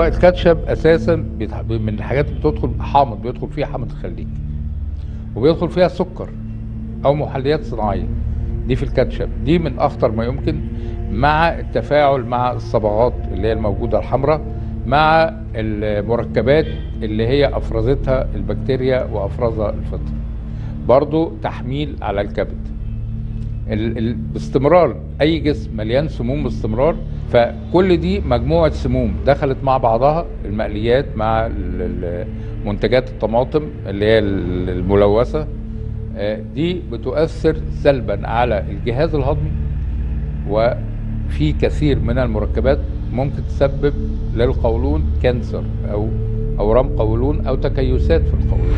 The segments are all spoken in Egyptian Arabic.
الكاتشب اساسا بيتح- من الحاجات اللي بتدخل حامض بيدخل فيها حامض الخليج وبيدخل فيها سكر او محليات صناعيه دي في الكاتشب دي من اخطر ما يمكن مع التفاعل مع الصبغات اللي هي الموجوده الحمراء مع المركبات اللي هي افرزتها البكتيريا وافرزها الفطر برضو تحميل على الكبد ال- ال- باستمرار اي جسم مليان سموم باستمرار فكل دي مجموعه سموم دخلت مع بعضها المقليات مع ال- ال- منتجات الطماطم اللي هي ال- الملوثه آه، دي بتؤثر سلبا على الجهاز الهضمي وفي كثير من المركبات ممكن تسبب للقولون كانسر او اورام قولون او تكيسات في القولون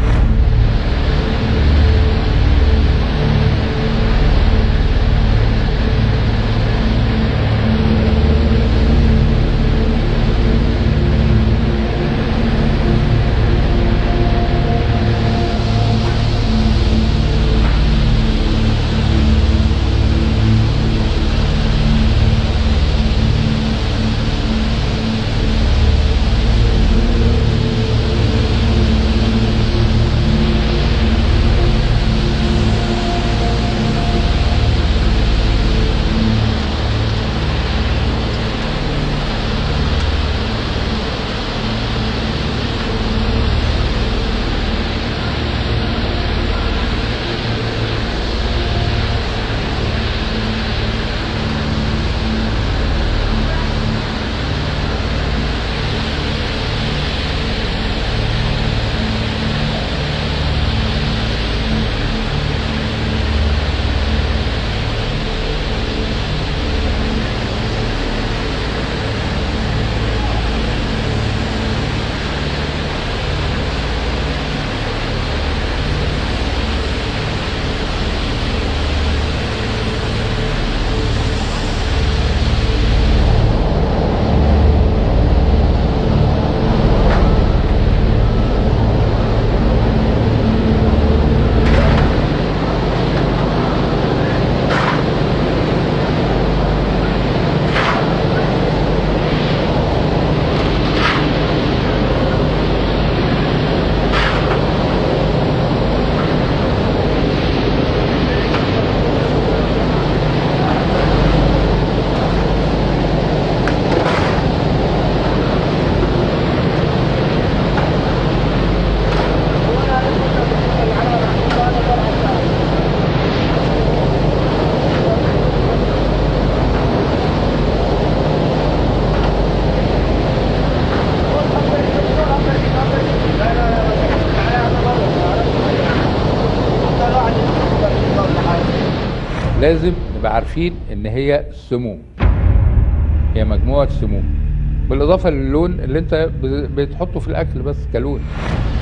لازم نبقى عارفين ان هي سموم هي مجموعه سموم بالاضافه للون اللي انت ب- بتحطه في الاكل بس كلون